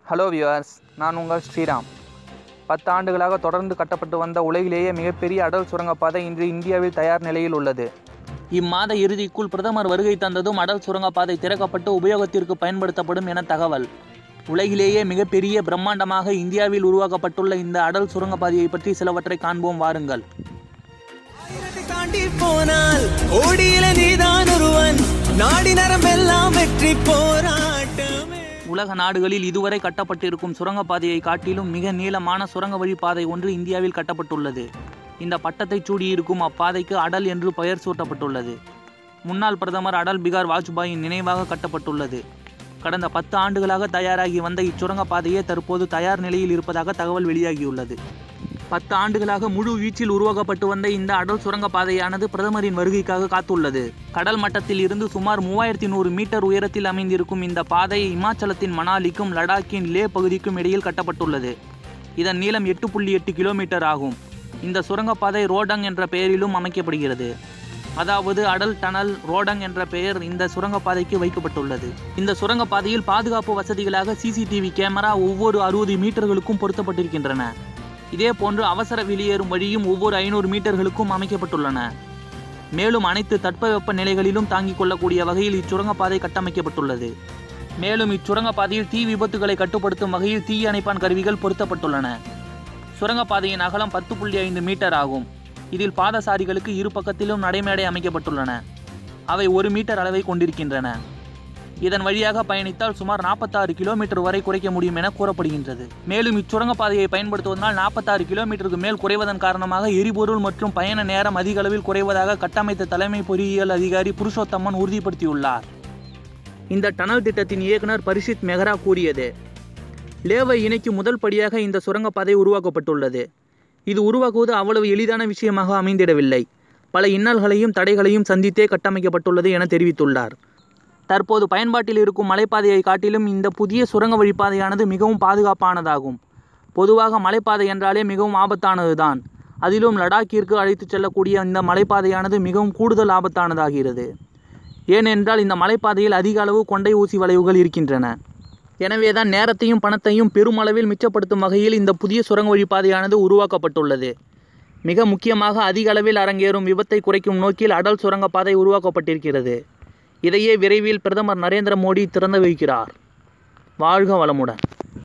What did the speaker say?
hello viewers நான் உங்கள் ஸ்ரீராம் பத்து ஆண்டுகளாக தொடர்ந்து கட்டப்பட்டு வந்த உலகிலேயே மிகப்பெரிய அடல் சுரங்கப்பாதை இன்று இந்தியாவில் தயார் நிலையில் உள்ளது இம்மாத இறுதிக்குள் பிரதமர் வருகை தந்ததும் அடல் சுரங்கப்பாதை திறக்கப்பட்டு உபயோகத்திற்கு பயன்படுத்தப்படும் என தகவல் உலகிலேயே மிகப்பெரிய பிரம்மாண்டமாக இந்தியாவில் உருவாக்கப்பட்டுள்ள இந்த அடல் சுரங்கப்பாதையை பற்றி சிலவற்றை காண்போம் வாருங்கள் ஆயிரத்தை தாண்டி போனால் ஓடியில நீதான் ஒருவன் நாடி நரம்பெல்லாம் வெற்றி போராட்டமே உலக நாடுகளில் இதுவரை கட்டப்பட்டிருக்கும் சுரங்கப்பாதையை காட்டிலும் மிக நீளமான சுரங்க வழிப்பாதை ஒன்று இந்தியாவில் கட்டப்பட்டுள்ளது இந்த பட்டத்தை சூடியிருக்கும் அப்பாதைக்கு அடல் என்று பெயர் சூட்டப்பட்டுள்ளது முன்னாள் பிரதமர் அடல் பிகார் வாஜ்பாயின் நினைவாக கட்டப்பட்டுள்ளது கடந்த பத்து ஆண்டுகளாக தயாராகி வந்த இச்சுரங்கப்பாதையே தற்போது தயார் நிலையில் இருப்பதாக தகவல் வெளியாகியுள்ளது பத்து ஆண்டுகளாக முழு வீச்சில் உருவாக்கப்பட்டு வந்த இந்த அடல் சுரங்கப்பாதையானது பிரதமரின் வருகைக்காக காத்துள்ளது கடல் மட்டத்தில் இருந்து சுமார் மூவாயிரத்தி நூறு மீட்டர் உயரத்தில் அமைந்திருக்கும் இந்த பாதை இமாச்சலத்தின் மணாலிக்கும் லடாக்கின் லே பகுதிக்கும் இடையில் கட்டப்பட்டுள்ளது இதன் நீளம் எட்டு புள்ளி எட்டு கிலோமீட்டர் ஆகும் இந்த சுரங்கப்பாதை ரோடங் என்ற பெயரிலும் அமைக்கப்படுகிறது அதாவது அடல் டனல் ரோடங் என்ற பெயர் இந்த சுரங்கப்பாதைக்கு வைக்கப்பட்டுள்ளது இந்த சுரங்கப்பாதையில் பாதுகாப்பு வசதிகளாக சிசிடிவி கேமரா ஒவ்வொரு அறுபது மீட்டர்களுக்கும் பொருத்தப்பட்டிருக்கின்றன இதே போன்று அவசர வெளியேறும் வழியும் ஒவ்வொரு ஐநூறு மீட்டர்களுக்கும் அமைக்கப்பட்டுள்ளன மேலும் அனைத்து தட்பவெப்ப நிலைகளிலும் தாங்கிக் கொள்ளக்கூடிய வகையில் இச்சுரங்கப்பாதை கட்டமைக்கப்பட்டுள்ளது மேலும் இச்சுரங்கப்பாதையில் தீ விபத்துகளை கட்டுப்படுத்தும் வகையில் தீ அணைப்பான் கருவிகள் பொருத்தப்பட்டுள்ளன சுரங்கப்பாதையின் அகலம் பத்து புள்ளி ஐந்து மீட்டர் ஆகும் இதில் பாதசாரிகளுக்கு இரு பக்கத்திலும் நடைமேடை அமைக்கப்பட்டுள்ளன அவை ஒரு மீட்டர் அளவை கொண்டிருக்கின்றன இதன் வழியாக பயணித்தால் சுமார் நாற்பத்தாறு கிலோமீட்டர் வரை குறைக்க முடியும் என கூறப்படுகின்றது மேலும் இச்சுரங்கப்பாதையை பயன்படுத்துவதனால் நாற்பத்தாறு கிலோமீட்டருக்கு மேல் குறைவதன் காரணமாக எரிபொருள் மற்றும் பயண நேரம் அதிக அளவில் குறைவதாக கட்டமைத்த தலைமை பொறியியல் அதிகாரி புருஷோத்தமன் உறுதிப்படுத்தியுள்ளார் இந்த டனல் திட்டத்தின் இயக்குனர் பரிஷித் மெஹ்ரா கூறியது லேவை இணைக்கும் முதல் படியாக இந்த சுரங்கப்பாதை உருவாக்கப்பட்டுள்ளது இது உருவாக்குவது அவ்வளவு எளிதான விஷயமாக அமைந்திடவில்லை பல இன்னல்களையும் தடைகளையும் சந்தித்தே கட்டமைக்கப்பட்டுள்ளது என தெரிவித்துள்ளார் தற்போது பயன்பாட்டில் இருக்கும் மலைப்பாதையை காட்டிலும் இந்த புதிய சுரங்க வழிப்பாதையானது மிகவும் பாதுகாப்பானதாகும் பொதுவாக மலைப்பாதை என்றாலே மிகவும் ஆபத்தானதுதான் அதிலும் லடாக்கிற்கு அழைத்துச் செல்லக்கூடிய இந்த மலைப்பாதையானது மிகவும் கூடுதல் ஆபத்தானதாகிறது ஏனென்றால் இந்த மலைப்பாதையில் அதிக அளவு கொண்டை ஊசி வளைவுகள் இருக்கின்றன எனவேதான் நேரத்தையும் பணத்தையும் பெருமளவில் மிச்சப்படுத்தும் வகையில் இந்த புதிய சுரங்க வழிப்பாதையானது உருவாக்கப்பட்டுள்ளது மிக முக்கியமாக அதிக அளவில் அரங்கேறும் விபத்தை குறைக்கும் நோக்கில் அடல் சுரங்கப்பாதை உருவாக்கப்பட்டிருக்கிறது இதையே விரைவில் பிரதமர் நரேந்திர மோடி திறந்து வைக்கிறார் வாழ்க வளமுடன்